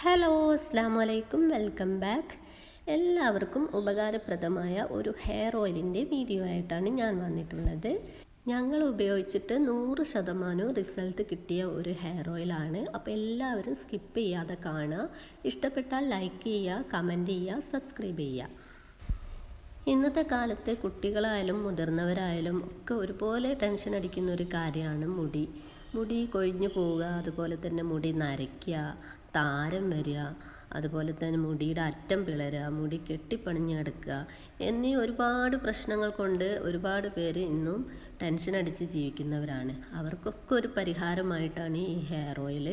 hello അസ്സാം വലൈക്കും welcome back എല്ലാവർക്കും ഉപകാരപ്രദമായ ഒരു ഹെയർ ഓയിലിൻ്റെ വീഡിയോ ആയിട്ടാണ് ഞാൻ വന്നിട്ടുള്ളത് ഞങ്ങൾ ഉപയോഗിച്ചിട്ട് നൂറ് ശതമാനവും റിസൾട്ട് കിട്ടിയ ഒരു ഹെയർ ഓയിലാണ് അപ്പോൾ എല്ലാവരും സ്കിപ്പ് ചെയ്യാതെ കാണുക ഇഷ്ടപ്പെട്ടാൽ ലൈക്ക് ചെയ്യുക കമൻറ്റ് ചെയ്യുക സബ്സ്ക്രൈബ് ചെയ്യുക ഇന്നത്തെ കാലത്ത് കുട്ടികളായാലും മുതിർന്നവരായാലും ഒക്കെ ഒരുപോലെ ടെൻഷൻ അടിക്കുന്ന ഒരു കാര്യമാണ് മുടി മുടി കൊഴിഞ്ഞു പോവുക അതുപോലെ തന്നെ മുടി നരയ്ക്കുക താരം വരിക അതുപോലെ തന്നെ മുടിയുടെ അറ്റം പിളരുക മുടി കെട്ടിപ്പണിഞ്ഞ് കിടക്കുക എന്നീ ഒരുപാട് പ്രശ്നങ്ങൾ കൊണ്ട് ഒരുപാട് പേര് ഇന്നും ടെൻഷൻ അടിച്ച് ജീവിക്കുന്നവരാണ് അവർക്കൊക്കെ ഒരു പരിഹാരമായിട്ടാണ് ഈ ഹെയർ ഓയിൽ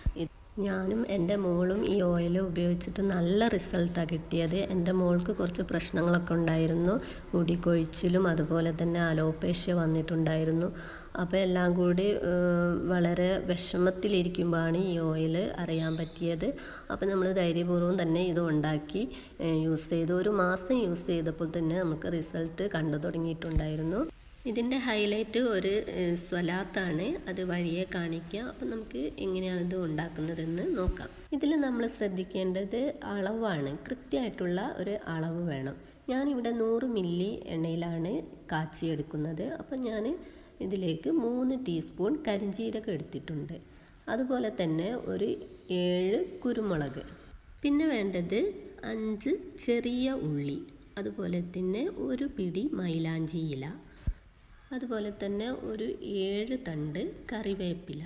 ഞാനും എൻ്റെ മോളും ഈ ഓയിൽ ഉപയോഗിച്ചിട്ട് നല്ല റിസൾട്ടാണ് കിട്ടിയത് എൻ്റെ മോൾക്ക് കുറച്ച് പ്രശ്നങ്ങളൊക്കെ ഉണ്ടായിരുന്നു മുടി കൊഴിച്ചിലും അതുപോലെ തന്നെ അലോപേഷ്യ വന്നിട്ടുണ്ടായിരുന്നു അപ്പോൾ എല്ലാം കൂടി വളരെ വിഷമത്തിലിരിക്കുമ്പോഴാണ് ഈ ഓയിൽ അറിയാൻ പറ്റിയത് അപ്പോൾ നമ്മൾ ധൈര്യപൂർവ്വം തന്നെ ഇത് ഉണ്ടാക്കി യൂസ് ചെയ്തു ഒരു മാസം യൂസ് ചെയ്തപ്പോൾ തന്നെ നമുക്ക് റിസൾട്ട് കണ്ടു തുടങ്ങിയിട്ടുണ്ടായിരുന്നു ഇതിൻ്റെ ഹൈലൈറ്റ് ഒരു സ്വലാത്താണ് അത് വഴിയെ കാണിക്കുക അപ്പോൾ നമുക്ക് എങ്ങനെയാണ് ഇത് ഉണ്ടാക്കുന്നതെന്ന് നോക്കാം ഇതിൽ നമ്മൾ ശ്രദ്ധിക്കേണ്ടത് അളവാണ് കൃത്യമായിട്ടുള്ള ഒരു അളവ് വേണം ഞാനിവിടെ നൂറ് മില്ലി എണ്ണയിലാണ് കാച്ചിയെടുക്കുന്നത് അപ്പോൾ ഞാൻ ഇതിലേക്ക് മൂന്ന് ടീസ്പൂൺ കരിഞ്ചീരകം എടുത്തിട്ടുണ്ട് അതുപോലെ തന്നെ ഒരു ഏഴ് കുരുമുളക് പിന്നെ വേണ്ടത് അഞ്ച് ചെറിയ ഉള്ളി അതുപോലെ തന്നെ ഒരു പിടി മൈലാഞ്ചി ഇല അതുപോലെ തന്നെ ഒരു ഏഴ് തണ്ട് കറിവേപ്പില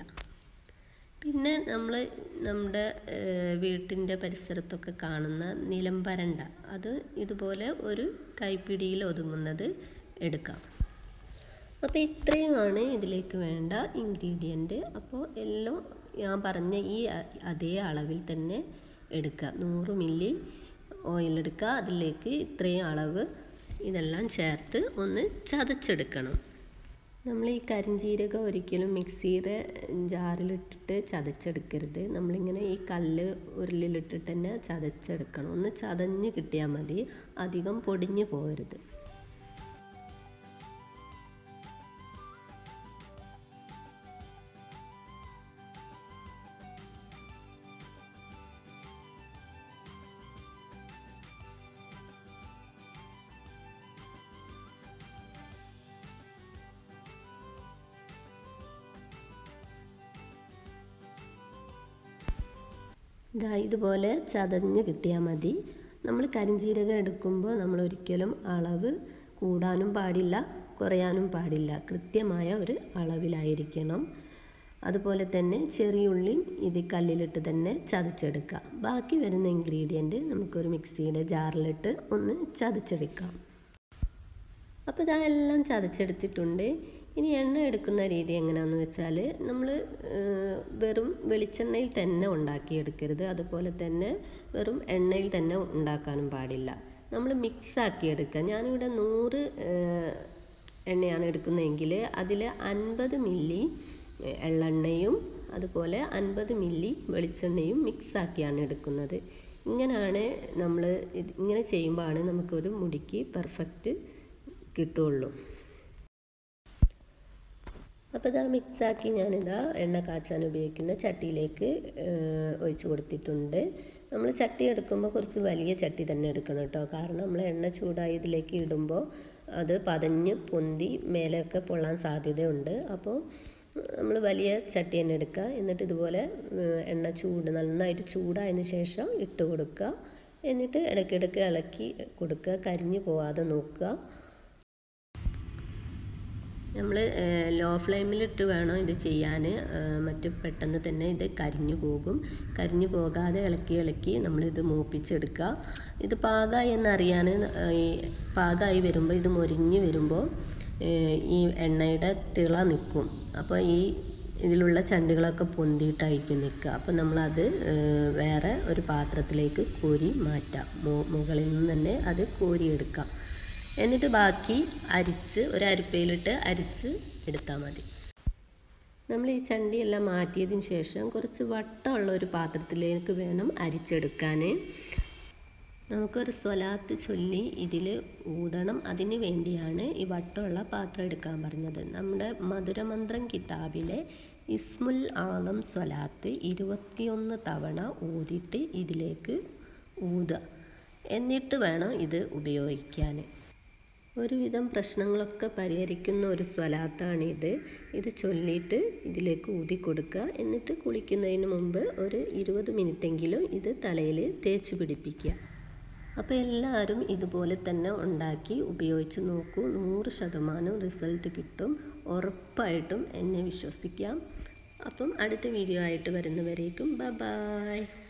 പിന്നെ നമ്മൾ നമ്മുടെ വീട്ടിൻ്റെ പരിസരത്തൊക്കെ കാണുന്ന നിലംപരണ്ട അത് ഇതുപോലെ ഒരു കൈപ്പിടിയിൽ ഒതുങ്ങുന്നത് എടുക്കാം അപ്പോൾ ഇത്രയുമാണ് ഇതിലേക്ക് വേണ്ട ഇൻഗ്രീഡിയൻറ്റ് അപ്പോൾ എല്ലാം ഞാൻ പറഞ്ഞ ഈ അതേ അളവിൽ തന്നെ എടുക്കുക നൂറ് മില്ലി ഓയിൽ എടുക്കുക അതിലേക്ക് ഇത്രയും അളവ് ഇതെല്ലാം ചേർത്ത് ഒന്ന് ചതച്ചെടുക്കണം നമ്മൾ ഈ കരിഞ്ചീരകം ഒരിക്കലും മിക്സിയുടെ ജാറിലിട്ടിട്ട് ചതച്ചെടുക്കരുത് നമ്മളിങ്ങനെ ഈ കല്ല് ഉരുളിലിട്ടിട്ട് തന്നെ ചതച്ചെടുക്കണം ഒന്ന് ചതഞ്ഞ് കിട്ടിയാൽ മതി അധികം പൊടിഞ്ഞു പോകരുത് ഇതാ ഇതുപോലെ ചതഞ്ഞ് കിട്ടിയാൽ മതി നമ്മൾ കരിഞ്ചീരകം എടുക്കുമ്പോൾ നമ്മൾ ഒരിക്കലും അളവ് കൂടാനും പാടില്ല കുറയാനും പാടില്ല കൃത്യമായ ഒരു അളവിലായിരിക്കണം അതുപോലെ തന്നെ ചെറിയുള്ളിയും ഇത് കല്ലിലിട്ട് തന്നെ ചതച്ചെടുക്കുക ബാക്കി വരുന്ന ഇൻഗ്രീഡിയൻറ്റ് നമുക്കൊരു മിക്സിയുടെ ജാറിലിട്ട് ഒന്ന് ചതച്ചെടുക്കാം അപ്പോൾ ഇതെല്ലാം ചതച്ചെടുത്തിട്ടുണ്ട് ഇനി എണ്ണ എടുക്കുന്ന രീതി എങ്ങനെയാണെന്ന് വെച്ചാൽ നമ്മൾ വെറും വെളിച്ചെണ്ണയിൽ തന്നെ ഉണ്ടാക്കിയെടുക്കരുത് അതുപോലെ തന്നെ വെറും എണ്ണയിൽ തന്നെ ഉണ്ടാക്കാനും പാടില്ല നമ്മൾ മിക്സ് ആക്കി എടുക്കുക ഞാനിവിടെ നൂറ് എണ്ണയാണ് എടുക്കുന്നതെങ്കിൽ അതിൽ അൻപത് മില്ലി എള്ളെണ്ണയും അതുപോലെ അൻപത് മില്ലി വെളിച്ചെണ്ണയും മിക്സ് ആക്കിയാണ് എടുക്കുന്നത് ഇങ്ങനെയാണ് നമ്മൾ ഇങ്ങനെ ചെയ്യുമ്പോഴാണ് നമുക്കൊരു മുടിക്ക് പെർഫെക്റ്റ് കിട്ടുള്ളൂ അപ്പോൾ ഇതാ മിക്സാക്കി ഞാനിതാ എണ്ണ കാച്ചാൻ ഉപയോഗിക്കുന്ന ചട്ടിയിലേക്ക് ഒഴിച്ച് കൊടുത്തിട്ടുണ്ട് നമ്മൾ ചട്ടി എടുക്കുമ്പോൾ കുറച്ച് വലിയ ചട്ടി തന്നെ എടുക്കണം കേട്ടോ കാരണം നമ്മൾ എണ്ണ ചൂടായി ഇതിലേക്ക് ഇടുമ്പോൾ അത് പതഞ്ഞ് പൊന്തി മേലെയൊക്കെ പൊള്ളാൻ സാധ്യതയുണ്ട് അപ്പോൾ നമ്മൾ വലിയ ചട്ടി തന്നെ എടുക്കുക എന്നിട്ട് ഇതുപോലെ എണ്ണ ചൂട് നന്നായിട്ട് ചൂടായതിന് ശേഷം ഇട്ട് കൊടുക്കുക എന്നിട്ട് ഇടയ്ക്കിടയ്ക്ക് ഇളക്കി കൊടുക്കുക കരിഞ്ഞു പോവാതെ നോക്കുക നമ്മൾ ലോ ഫ്ലെയിമിലിട്ട് വേണം ഇത് ചെയ്യാൻ മറ്റു പെട്ടെന്ന് തന്നെ ഇത് കരിഞ്ഞു പോകും കരിഞ്ഞു പോകാതെ ഇളക്കി ഇളക്കി നമ്മളിത് മൂപ്പിച്ചെടുക്കുക ഇത് പാകമായി എന്നറിയാൻ ഈ പാകമായി വരുമ്പോൾ ഇത് മൊരിഞ്ഞ് വരുമ്പോൾ ഈ എണ്ണയുടെ തിള നിൽക്കും അപ്പോൾ ഈ ഇതിലുള്ള ചണ്ടികളൊക്കെ പൊന്തിയിട്ടായിരിക്കും നിൽക്കുക അപ്പോൾ നമ്മളത് വേറെ ഒരു പാത്രത്തിലേക്ക് കോരി മാറ്റാം മുകളിൽ നിന്ന് തന്നെ അത് കോരിയെടുക്കാം എന്നിട്ട് ബാക്കി അരിച്ച് ഒരു അരിപ്പയിലിട്ട് അരിച്ച് എടുത്താൽ മതി നമ്മൾ ഈ ചണ്ടിയെല്ലാം മാറ്റിയതിന് ശേഷം കുറച്ച് വട്ടമുള്ള ഒരു പാത്രത്തിലേക്ക് വേണം അരിച്ചെടുക്കാൻ നമുക്കൊരു സ്വലാത്ത് ചൊല്ലി ഇതിൽ ഊതണം അതിന് വേണ്ടിയാണ് ഈ വട്ടമുള്ള പാത്രം എടുക്കാൻ പറഞ്ഞത് നമ്മുടെ മധുരമന്ത്രം കിതാബിലെ ഇസ്മുൽ ആളം സ്വലാത്ത് ഇരുപത്തിയൊന്ന് തവണ ഊതിയിട്ട് ഇതിലേക്ക് ഊതുക എന്നിട്ട് വേണം ഇത് ഉപയോഗിക്കാൻ ഒരുവിധം പ്രശ്നങ്ങളൊക്കെ പരിഹരിക്കുന്ന ഒരു സ്വലാത്താണിത് ഇത് ചൊല്ലിയിട്ട് ഇതിലേക്ക് ഊതി കൊടുക്കുക എന്നിട്ട് കുളിക്കുന്നതിന് മുമ്പ് ഒരു ഇരുപത് മിനിറ്റെങ്കിലും ഇത് തലയിൽ തേച്ച് പിടിപ്പിക്കുക അപ്പോൾ എല്ലാവരും ഇതുപോലെ തന്നെ ഉണ്ടാക്കി ഉപയോഗിച്ച് നോക്കൂ നൂറ് ശതമാനം റിസൾട്ട് കിട്ടും ഉറപ്പായിട്ടും എന്നെ വിശ്വസിക്കാം അപ്പം അടുത്ത വീഡിയോ ആയിട്ട് വരുന്നവരേക്കും ബ ബായ്